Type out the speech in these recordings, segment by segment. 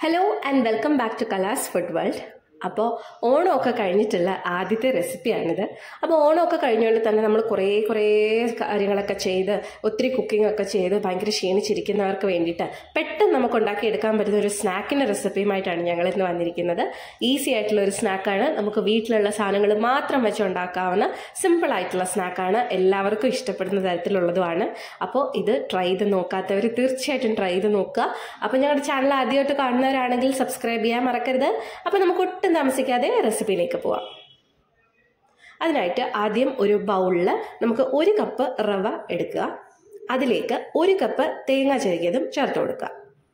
hello and welcome back to Kala's food world അപ്പോൾ ഓണമൊക്കെ കഴിഞ്ഞിട്ടുള്ള ആദ്യത്തെ റെസിപ്പിയാണിത് അപ്പോൾ ഓണമൊക്കെ കഴിഞ്ഞുകൊണ്ട് തന്നെ നമ്മൾ കുറേ കുറേ കാര്യങ്ങളൊക്കെ ചെയ്ത് ഒത്തിരി കുക്കിംഗ് ഒക്കെ ചെയ്ത് ഭയങ്കര ക്ഷീണിച്ചിരിക്കുന്നവർക്ക് വേണ്ടിയിട്ട് പെട്ടെന്ന് നമുക്ക് ഉണ്ടാക്കിയെടുക്കാൻ പറ്റുന്ന ഒരു സ്നാക്കിൻ്റെ റെസിപ്പിയുമായിട്ടാണ് ഞങ്ങൾ ഇന്ന് വന്നിരിക്കുന്നത് ഈസി ആയിട്ടുള്ള ഒരു സ്നാക്കാണ് നമുക്ക് വീട്ടിലുള്ള സാധനങ്ങൾ മാത്രം വെച്ച് ഉണ്ടാക്കാവുന്ന സിമ്പിൾ ആയിട്ടുള്ള സ്നാക്കാണ് എല്ലാവർക്കും ഇഷ്ടപ്പെടുന്ന തരത്തിലുള്ളതുമാണ് അപ്പോൾ ഇത് ട്രൈ ചെയ്ത് നോക്കാത്തവർ തീർച്ചയായിട്ടും ട്രൈ ചെയ്ത് നോക്കുക അപ്പോൾ ഞങ്ങളുടെ ചാനൽ ആദ്യമായിട്ട് കാണുന്നവരാണെങ്കിൽ സബ്സ്ക്രൈബ് ചെയ്യാൻ മറക്കരുത് അപ്പോൾ നമുക്ക് ഒട്ടും താമസിക്കാതെ റെസിപ്പിയിലേക്ക് പോവാം അതിനായിട്ട് ആദ്യം ഒരു ബൗളിൽ നമുക്ക് ഒരു കപ്പ് റവ എടുക്കുക അതിലേക്ക് ഒരു കപ്പ് തേങ്ങ ചെരുകിയതും ചേർത്ത് കൊടുക്കുക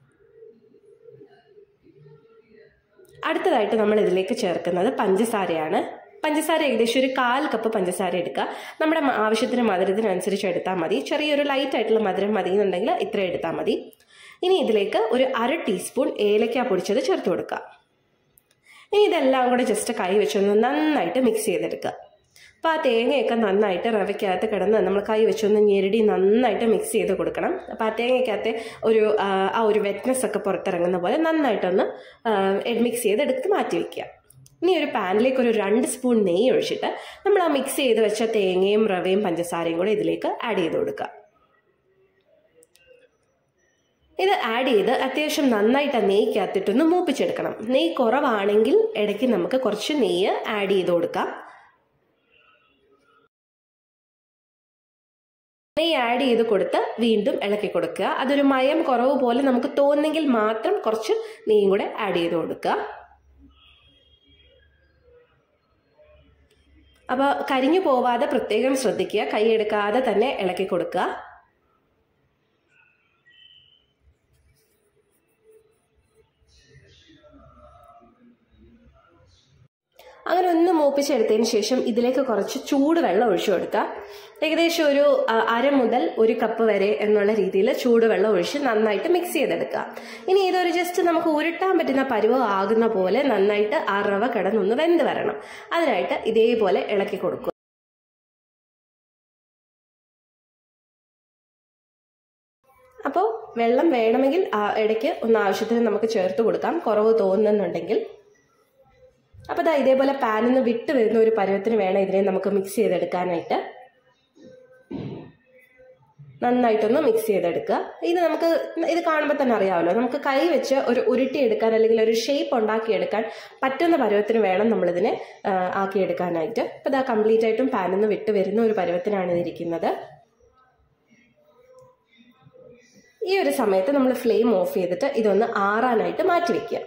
അടുത്തതായിട്ട് നമ്മൾ ഇതിലേക്ക് ചേർക്കുന്നത് പഞ്ചസാരയാണ് പഞ്ചസാര ഏകദേശം ഒരു കാൽ കപ്പ് പഞ്ചസാര എടുക്കുക നമ്മുടെ ആവശ്യത്തിന് മധുരത്തിനനുസരിച്ച് എടുത്താൽ മതി ചെറിയൊരു ലൈറ്റ് ആയിട്ടുള്ള മധുരം മതി എന്നുണ്ടെങ്കിൽ ഇത്ര എടുത്താൽ മതി ഇനി ഇതിലേക്ക് ഒരു അര ടീസ്പൂൺ ഏലക്ക പൊടിച്ചത് ചേർത്ത് കൊടുക്കുക ഇനി ഇതെല്ലാം കൂടെ ജസ്റ്റ് കൈ വെച്ചൊന്ന് നന്നായിട്ട് മിക്സ് ചെയ്തെടുക്കുക അപ്പോൾ ആ തേങ്ങയൊക്കെ നന്നായിട്ട് റവയ്ക്കകത്ത് കിടന്ന് നമ്മൾ കൈ വെച്ചൊന്ന് ഞെരടി നന്നായിട്ട് മിക്സ് ചെയ്ത് കൊടുക്കണം അപ്പോൾ ആ തേങ്ങയ്ക്കകത്ത് ഒരു ആ ഒരു വെറ്റ്നെസ് ഒക്കെ പുറത്തിറങ്ങുന്ന പോലെ നന്നായിട്ടൊന്ന് മിക്സ് ചെയ്തെടുത്ത് മാറ്റി വയ്ക്കുക ഇനി ഒരു പാനിലേക്ക് ഒരു രണ്ട് സ്പൂൺ നെയ്യ് ഒഴിച്ചിട്ട് നമ്മൾ ആ മിക്സ് ചെയ്ത് വെച്ച തേങ്ങയും റവയും പഞ്ചസാരയും കൂടെ ഇതിലേക്ക് ആഡ് ചെയ്ത് കൊടുക്കുക ഇത് ആഡ് ചെയ്ത് അത്യാവശ്യം നന്നായിട്ട് ആ നെയ്ക്കകത്തിട്ടൊന്ന് മൂപ്പിച്ചെടുക്കണം നെയ്യ് കുറവാണെങ്കിൽ ഇടയ്ക്ക് നമുക്ക് കുറച്ച് നെയ്യ് ആഡ് ചെയ്ത് കൊടുക്കാം നെയ്യ് ആഡ് ചെയ്ത് കൊടുത്ത് വീണ്ടും ഇളക്കി കൊടുക്കുക അതൊരു മയം കുറവ് പോലെ നമുക്ക് തോന്നുന്നെങ്കിൽ മാത്രം കുറച്ച് നെയ്യും കൂടെ ആഡ് ചെയ്ത് കൊടുക്കുക അപ്പോൾ കരിഞ്ഞു പോവാതെ പ്രത്യേകം ശ്രദ്ധിക്കുക കൈയെടുക്കാതെ തന്നെ ഇളക്കി കൊടുക്കുക അങ്ങനെ ഒന്ന് മൂപ്പിച്ചെടുത്തതിന് ശേഷം ഇതിലേക്ക് കുറച്ച് ചൂടുവെള്ളം ഒഴിച്ചു കൊടുക്കുക ഏകദേശം ഒരു അര മുതൽ ഒരു കപ്പ് വരെ എന്നുള്ള രീതിയിൽ ചൂടുവെള്ളം ഒഴിച്ച് നന്നായിട്ട് മിക്സ് ചെയ്തെടുക്കുക ഇനി ഇതൊരു ജസ്റ്റ് നമുക്ക് ഉരുട്ടാൻ പറ്റുന്ന പരുവം ആകുന്ന പോലെ നന്നായിട്ട് ആ റവ കിടന്നൊന്ന് വെന്ത് വരണം അതിനായിട്ട് ഇതേപോലെ ഇളക്കി കൊടുക്കുക അപ്പോൾ വെള്ളം വേണമെങ്കിൽ ഇടയ്ക്ക് ഒന്ന് ആവശ്യത്തിന് നമുക്ക് ചേർത്ത് കൊടുക്കാം കുറവ് തോന്നുന്നുണ്ടെങ്കിൽ അപ്പോൾ ഇതാ ഇതേപോലെ പാനിൽ നിന്ന് വിട്ട് വരുന്ന ഒരു പരുവത്തിന് വേണം ഇതിനെ നമുക്ക് മിക്സ് ചെയ്തെടുക്കാനായിട്ട് നന്നായിട്ടൊന്ന് മിക്സ് ചെയ്തെടുക്കുക ഇത് നമുക്ക് ഇത് കാണുമ്പോൾ തന്നെ അറിയാമല്ലോ നമുക്ക് കൈ വെച്ച് ഒരു ഉരുട്ടിയെടുക്കാൻ അല്ലെങ്കിൽ ഒരു ഷേപ്പ് ഉണ്ടാക്കിയെടുക്കാൻ പറ്റുന്ന പരുവത്തിന് വേണം നമ്മളിതിനെ ആക്കിയെടുക്കാനായിട്ട് അപ്പോൾ ഇതാ കംപ്ലീറ്റ് ആയിട്ടും പാനിൽ നിന്ന് വിട്ട് വരുന്ന ഒരു പരുവത്തിനാണ് ഇതിരിക്കുന്നത് ഈ ഒരു സമയത്ത് നമ്മൾ ഫ്ലെയിം ഓഫ് ചെയ്തിട്ട് ഇതൊന്ന് ആറാനായിട്ട് മാറ്റി വെക്കുക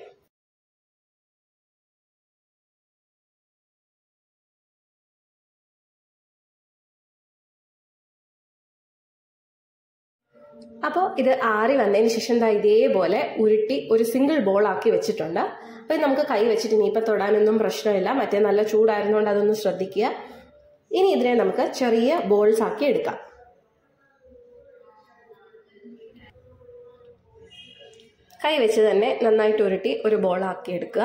അപ്പോൾ ഇത് ആറി വന്നതിന് ശേഷം എന്താ ഇതേപോലെ ഉരുട്ടി ഒരു സിംഗിൾ ബോൾ ആക്കി വെച്ചിട്ടുണ്ട് അപ്പോൾ നമുക്ക് കൈ വെച്ചിട്ട് ഇനിയിപ്പോൾ തൊടാനൊന്നും പ്രശ്നമില്ല മറ്റേ നല്ല ചൂടായിരുന്നുകൊണ്ട് അതൊന്ന് ശ്രദ്ധിക്കുക ഇനി ഇതിനെ നമുക്ക് ചെറിയ ബോൾസ് ആക്കി എടുക്കാം കൈ വെച്ച് തന്നെ നന്നായിട്ട് ഉരുട്ടി ഒരു ബോൾ ആക്കി എടുക്കുക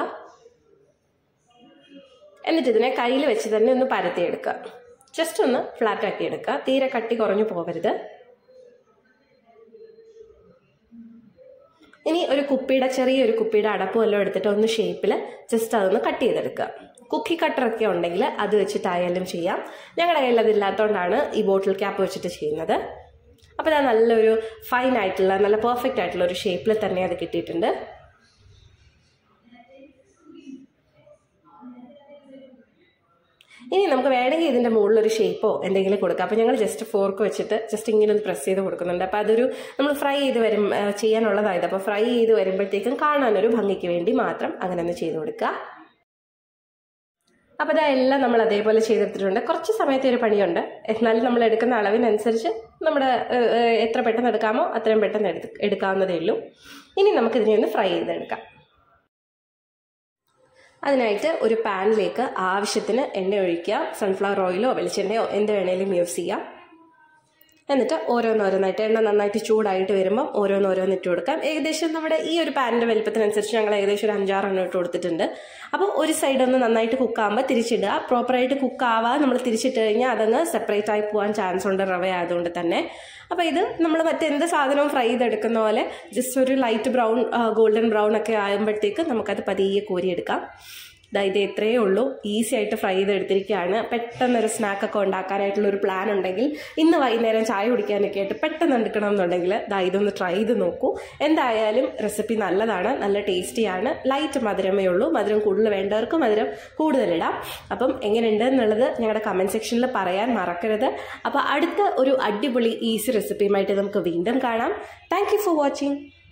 എന്നിട്ട് ഇതിനെ കയ്യിൽ വെച്ച് തന്നെ ഒന്ന് പരത്തിയെടുക്കുക ജസ്റ്റ് ഒന്ന് ഫ്ലാറ്റ് ആക്കി എടുക്കുക തീരെ കട്ടി കുറഞ്ഞു പോകരുത് ഇനി ഒരു കുപ്പിയുടെ ചെറിയൊരു കുപ്പിയുടെ അടപ്പ് വല്ലതും എടുത്തിട്ട് ഒന്ന് ഷേപ്പിൽ ജസ്റ്റ് അതൊന്ന് കട്ട് ചെയ്തെടുക്കുക കുക്കി കട്ടറൊക്കെ ഉണ്ടെങ്കിൽ അത് വെച്ചിട്ടായാലും ചെയ്യാം ഞങ്ങളുടെ കയ്യിൽ അതില്ലാത്തതുകൊണ്ടാണ് ഈ ബോട്ടിൽ ക്യാപ്പ് വെച്ചിട്ട് ചെയ്യുന്നത് അപ്പോൾ അത് നല്ലൊരു ഫൈൻ ആയിട്ടുള്ള നല്ല പെർഫെക്റ്റ് ആയിട്ടുള്ള ഒരു ഷേപ്പിൽ തന്നെ അത് കിട്ടിയിട്ടുണ്ട് ഇനി നമുക്ക് വേണമെങ്കിൽ ഇതിൻ്റെ മുകളിൽ ഒരു ഷേപ്പോ എന്തെങ്കിലും കൊടുക്കാം അപ്പോൾ ഞങ്ങൾ ജസ്റ്റ് ഫോർക്ക് വെച്ചിട്ട് ജസ്റ്റ് ഇങ്ങനെ ഒന്ന് പ്രസ് ചെയ്ത് കൊടുക്കുന്നുണ്ട് അപ്പോൾ അതൊരു നമ്മൾ ഫ്രൈ ചെയ്ത് വരും ചെയ്യാനുള്ളതായത് അപ്പോൾ ഫ്രൈ ചെയ്ത് വരുമ്പോഴത്തേക്കും കാണാനൊരു ഭംഗിക്ക് വേണ്ടി മാത്രം അങ്ങനെ ഒന്ന് ചെയ്ത് കൊടുക്കുക അപ്പോൾ ഇതെല്ലാം നമ്മൾ അതേപോലെ ചെയ്തെടുത്തിട്ടുണ്ട് കുറച്ച് സമയത്തെ ഒരു പണിയുണ്ട് എന്നാലും നമ്മൾ എടുക്കുന്ന അളവിനനുസരിച്ച് നമ്മുടെ എത്ര പെട്ടെന്ന് എടുക്കാമോ അത്രയും പെട്ടെന്ന് എടുത്ത് എടുക്കാവുന്നതേ ഉള്ളൂ ഇനി നമുക്കിതിനെ ഒന്ന് ഫ്രൈ ചെയ്തെടുക്കാം അതിനായിട്ട് ഒരു പാനിലേക്ക് ആവശ്യത്തിന് എണ്ണ ഒഴിക്കുക സൺഫ്ലവർ ഓയിലോ വെളിച്ചെണ്ണയോ എന്ത് വേണേലും യൂസ് ചെയ്യാം എന്നിട്ട് ഓരോന്നോരോന്നായിട്ട് എണ്ണ നന്നായിട്ട് ചൂടായിട്ട് വരുമ്പോൾ ഓരോന്നോരോന്ന് ഇട്ട് കൊടുക്കാം ഏകദേശം നമ്മുടെ ഈ ഒരു പാനിൻ്റെ വലുപ്പത്തിനനുസരിച്ച് ഞങ്ങൾ ഏകദേശം ഒരു അഞ്ചാറെണ്ണം ഇട്ട് കൊടുത്തിട്ടുണ്ട് അപ്പോൾ ഒരു സൈഡ് ഒന്ന് നന്നായിട്ട് കുക്കാകുമ്പോൾ തിരിച്ചിടുക പ്രോപ്പറായിട്ട് കുക്കാവാതെ നമ്മൾ തിരിച്ചിട്ട് കഴിഞ്ഞാൽ അതങ്ങ് സെപ്പറേറ്റ് ആയി പോകാൻ ചാൻസ് ഉണ്ട് റവ ആയതുകൊണ്ട് തന്നെ അപ്പോൾ ഇത് നമ്മൾ മറ്റെന്ത് സാധനവും ഫ്രൈ ചെയ്തെടുക്കുന്ന പോലെ ജസ്റ്റ് ഒരു ലൈറ്റ് ബ്രൗൺ ഗോൾഡൻ ബ്രൗൺ ഒക്കെ ആകുമ്പോഴത്തേക്ക് നമുക്കത് പതിയെ കോരിയെടുക്കാം ദാ ഇത് ഇത്രയേ ഉള്ളൂ ഈസി ആയിട്ട് ഫ്രൈ ചെയ്തെടുത്തിരിക്കുകയാണ് പെട്ടെന്നൊരു സ്നാക്കൊക്കെ ഉണ്ടാക്കാനായിട്ടുള്ള ഒരു പ്ലാൻ ഉണ്ടെങ്കിൽ ഇന്ന് വൈകുന്നേരം ചായ കുടിക്കാനൊക്കെ ആയിട്ട് പെട്ടെന്ന് എടുക്കണം എന്നുണ്ടെങ്കിൽ ദാ ഇതൊന്ന് ട്രൈ ചെയ്ത് നോക്കൂ എന്തായാലും റെസിപ്പി നല്ലതാണ് നല്ല ടേസ്റ്റിയാണ് ലൈറ്റ് മധുരമേ ഉള്ളൂ മധുരം കൂടുതൽ വേണ്ടവർക്ക് മധുരം കൂടുതലിടാം അപ്പം എങ്ങനെയുണ്ട് എന്നുള്ളത് ഞങ്ങളുടെ കമൻറ്റ് സെക്ഷനിൽ പറയാൻ മറക്കരുത് അപ്പോൾ അടുത്ത ഒരു അടിപൊളി ഈസി റെസിപ്പിയുമായിട്ട് നമുക്ക് വീണ്ടും കാണാം താങ്ക് ഫോർ വാച്ചിങ്